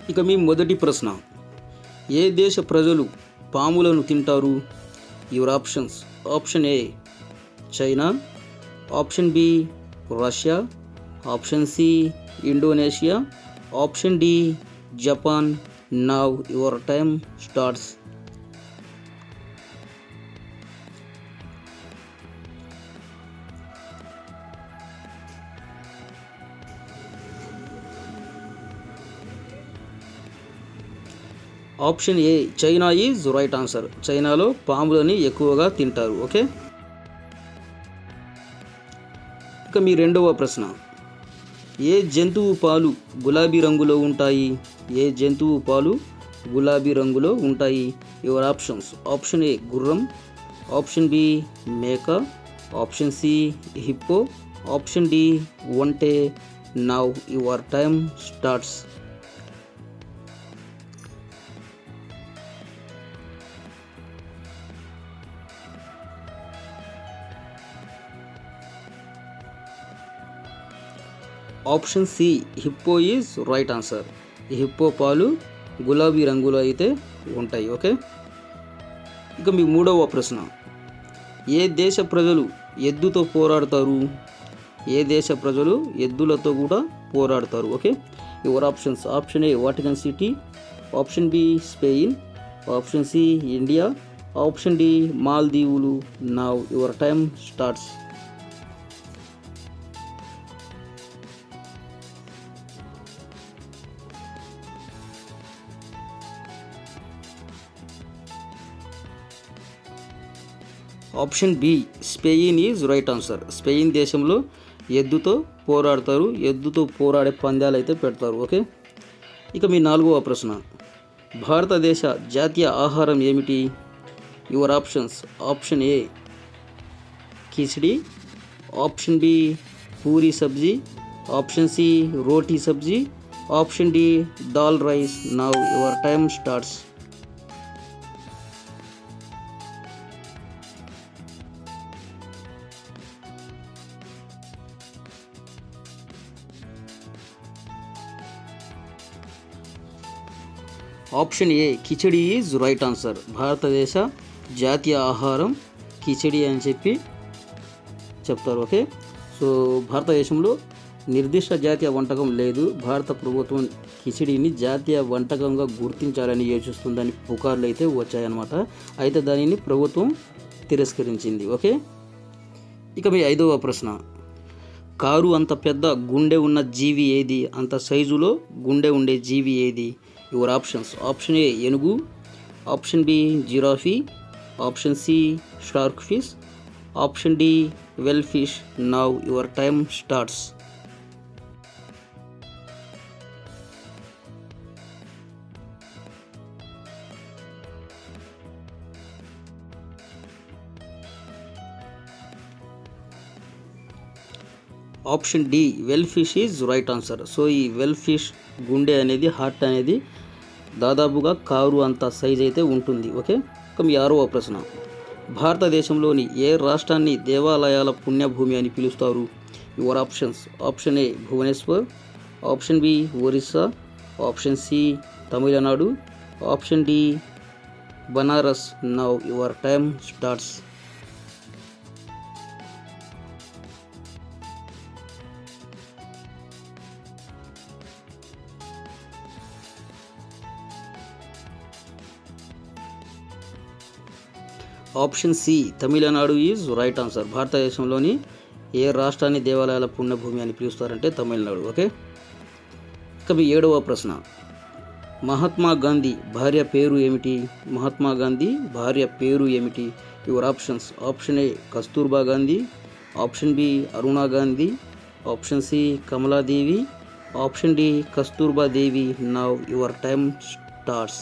ఇక మీ మొదటి ప్రశ్న ఏ దేశ ప్రజలు పాములను తింటారు your options option A China option B Russia option C Indonesia option D Japan now your time starts option A China is right answer చైనాలో పాములని ఎక్కువగా తింటారు ఓకే ఇక మీ రెండవ ప్రశ్న ఏ జంతువు పాలు గులాబీ రంగులో ఉంటాయి ఏ జంతువు పాలు గులాబీ రంగులో ఉంటాయి యువర్ ఆప్షన్స్ ఆప్షన్ ఏ గుర్రం ఆప్షన్ బి మేక option C hippo option D ఒంటే now your time starts option C hippo is right answer ఈ హిప్పో పాలు గులాబీ రంగులో అయితే ఉంటాయి ఓకే ఇక మీ మూడవ ప్రశ్న ఏ దేశ ప్రజలు ఎద్దుతో పోరాడతారు ఏ దేశ ప్రజలు ఎద్దులతో కూడా పోరాడతారు okay your options option A Vatican City option B Spain option C India option D మాల్దీవులు now your time starts option B Spain is right answer Spain దేశంలో ఎద్దుతో పోరాడతారు ఎద్దుతో పోరాడే పందాలు అయితే పెడతారు ఓకే ఇక మీ నాలుగవ ప్రశ్న భారతదేశ జాతీయ ఆహారం ఏమిటి your options option A khichdi option B puri sabzi option C roti sabzi option D dal rice now your time starts option A khichdi is right answer భారతదేశ జాతీయ ఆహారం కిచడి అని చెప్పి చెప్తారు ఓకే సో భారతదేశంలో నిర్దిష్ట జాతీయ వంటకం లేదు భారత ప్రభుత్వం కిచిడిని జాతీయ వంటకంగా గుర్తించాలని యోచిస్తుందని పుకార్లు అయితే వచ్చాయన్నమాట అయితే దానిని ప్రభుత్వం తిరస్కరించింది ఓకే ఇక మీ ఐదవ ప్రశ్న కారు అంత పెద్ద గుండె ఉన్న జీవి ఏది అంత సైజులో గుండె ఉండే జీవి ఏది యువర్ ఆప్షన్స్ ఆప్షన్ ఏ ఏనుగు option B giraffe option C shark fish option D whale fish now your time starts option D whale fish is right answer so ఈ వెల్ ఫిష్ గుండె అనేది హార్ట్ అనేది దాదాపుగా కారు అంత size అయితే ఉంటుంది okay ఇక మీ ఆరవ ప్రశ్న భారతదేశంలోని ఏ రాష్ట్రాన్ని దేవాలయాల పుణ్యభూమి అని పిలుస్తారు your options option A Bhubaneswar option B Orissa option C Tamil Nadu option D Banaras now your time starts option C Tamil Nadu is right answer భారతదేశంలోని ఏ రాష్ట్రాన్ని దేవాలయాల పుణ్యభూమి అని పిలుస్తారంటే తమిళనాడు ఓకే ఇక మీ ఏడవ ప్రశ్న మహాత్మా గాంధీ భార్య పేరు ఏమిటి మహాత్మా గాంధీ భార్య పేరు ఏమిటి your options option A Kasturba Gandhi option B Aruna Gandhi option C Kamala Devi option D Kasturba Devi now your time starts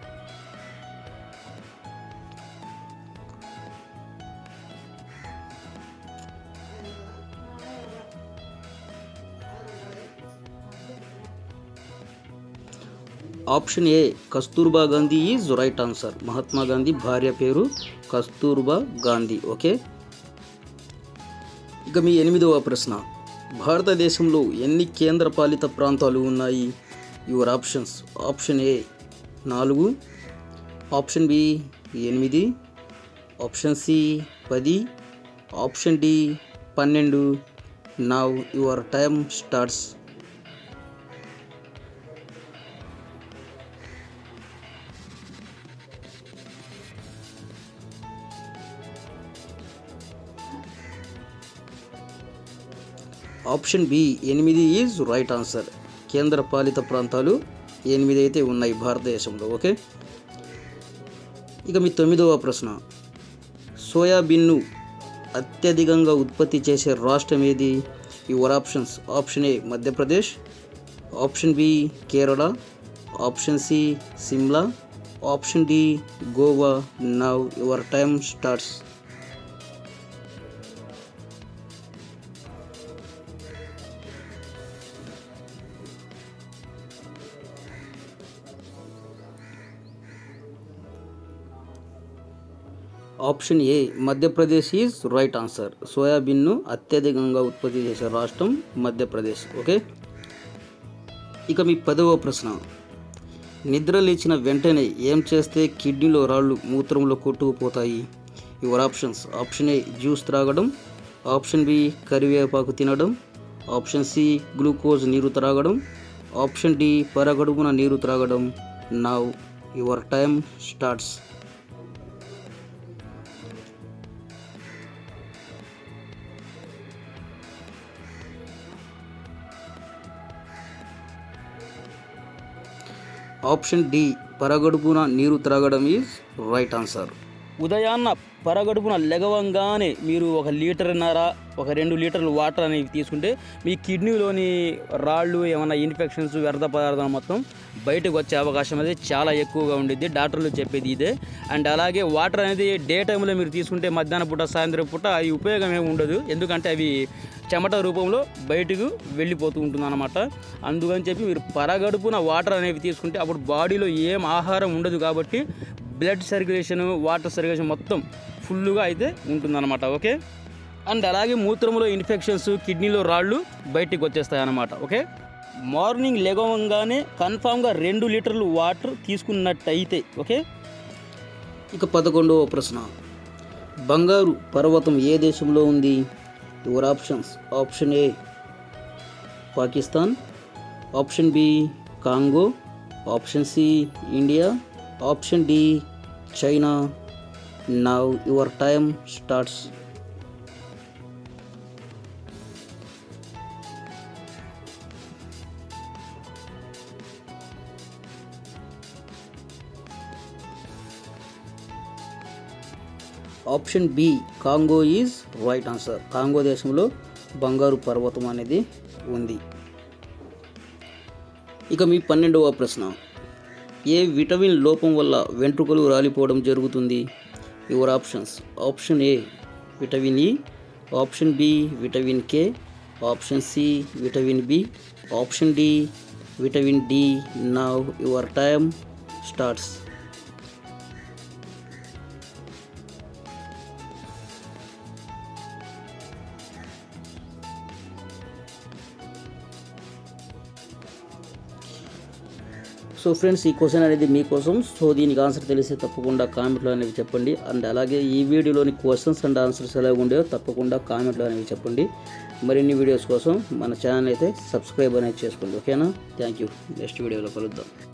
option A Kasturba Gandhi is right answer Mahatma Gandhi భార్య పేరు కస్తూర్బా గాంధీ ఓకే ఇక మీ ఎనిమిదవ ప్రశ్న భారతదేశంలో ఎన్ని కేంద్రపాలిత ప్రాంతాలు ఉన్నాయి యువర్ ఆప్షన్స్ ఆప్షన్ ఏ నాలుగు ఆప్షన్ బి ఎనిమిది ఆప్షన్ సి పది ఆప్షన్ డి పన్నెండు now your time starts option B ఎనిమిది ఈజ్ రైట్ ఆన్సర్ కేంద్ర పాలిత ప్రాంతాలు ఎనిమిది అయితే ఉన్నాయి భారతదేశంలో ఓకే ఇక మీ తొమ్మిదవ ప్రశ్న సోయాబీన్ను అత్యధికంగా ఉత్పత్తి చేసే రాష్ట్రం ఏది your options option A Madhya Pradesh option B Kerala option C Shimla option D Goa now your time starts option A Madhya Pradesh is right answer సోయాబీన్ను అత్యధికంగా ఉత్పత్తి చేసే రాష్ట్రం మధ్యప్రదేశ్ ఓకే ఇక మీ పదవ ప్రశ్న నిద్ర లేచిన వెంటనే ఏం చేస్తే కిడ్నీలో రాళ్ళు మూత్రంలో కొట్టుకుపోతాయి your options option A juice త్రాగడం ఆప్షన్ బి కరివేపాకు తినడం ఆప్షన్ సి గ్లూకోజ్ నీరు త్రాగడం ఆప్షన్ డి పరగడుపున నీరు త్రాగడం now your time starts option D పరగడుపున నీరు త్రాగడం ఈజ్ రైట్ ఆన్సర్ ఉదయాన్న పరగడుపున లెగవంగానే మీరు ఒక లీటర్న్నర ఒక రెండు లీటర్లు వాటర్ అనేవి తీసుకుంటే మీ కిడ్నీలోని రాళ్ళు ఏమైనా ఇన్ఫెక్షన్స్ వ్యర్థ పదార్థాలు మొత్తం బయటకు వచ్చే అవకాశం అనేది చాలా ఎక్కువగా ఉండిద్ది డాక్టర్లు చెప్పేది ఇదే అండ్ అలాగే వాటర్ అనేది డే టైంలో మీరు తీసుకుంటే మధ్యాహ్నం పూట సాయంత్రం పూట అవి ఉపయోగం ఏమి ఉండదు ఎందుకంటే అవి చెమట రూపంలో బయటకు వెళ్ళిపోతూ ఉంటుంది అనమాట అందుకని చెప్పి మీరు పరగడుపున వాటర్ అనేవి తీసుకుంటే అప్పుడు బాడీలో ఏం ఆహారం ఉండదు కాబట్టి బ్లడ్ సర్క్యులేషన్ వాటర్ సర్క్యులేషన్ మొత్తం ఫుల్గా అయితే ఉంటుందన్నమాట ఓకే అండ్ అలాగే మూత్రంలో ఇన్ఫెక్షన్స్ కిడ్నీలో రాళ్ళు బయటికి వచ్చేస్తాయి అన్నమాట ఓకే మార్నింగ్ లెగవంగానే కన్ఫామ్గా రెండు లీటర్లు వాటర్ తీసుకున్నట్టయితే ఓకే ఇక పదకొండవ ప్రశ్న బంగారు పర్వతం ఏ దేశంలో ఉంది your options option A Pakistan option B Congo option C India option D China now your time starts option B Congo is right answer Congo దేశంలో బంగారు పర్వతం అనేది ఉంది ఇక మీ పన్నెండవ ప్రశ్న ఏ విటమిన్ లోపం వల్ల వెంట్రుకలు రాలిపోవడం జరుగుతుంది your options option A vitamin E option B vitamin K option C vitamin B option D vitamin D now your time starts so friends ఈ క్వశ్చన్ అనేది మీకోసం సో దీనికి ఆన్సర్ తెలిస్తే తప్పకుండా కామెంట్లో అనేవి చెప్పండి అండ్ అలాగే ఈ వీడియోలోని క్వశ్చన్స్ అండ్ ఆన్సర్స్ ఎలా ఉండేవో తప్పకుండా కామెంట్లో అనేవి చెప్పండి మరిన్ని వీడియోస్ కోసం మన ఛానల్ అయితే సబ్స్క్రైబ్ అనేది చేసుకోండి ఓకేనా థ్యాంక్ యూ నెక్స్ట్ వీడియోలో కలుద్దాం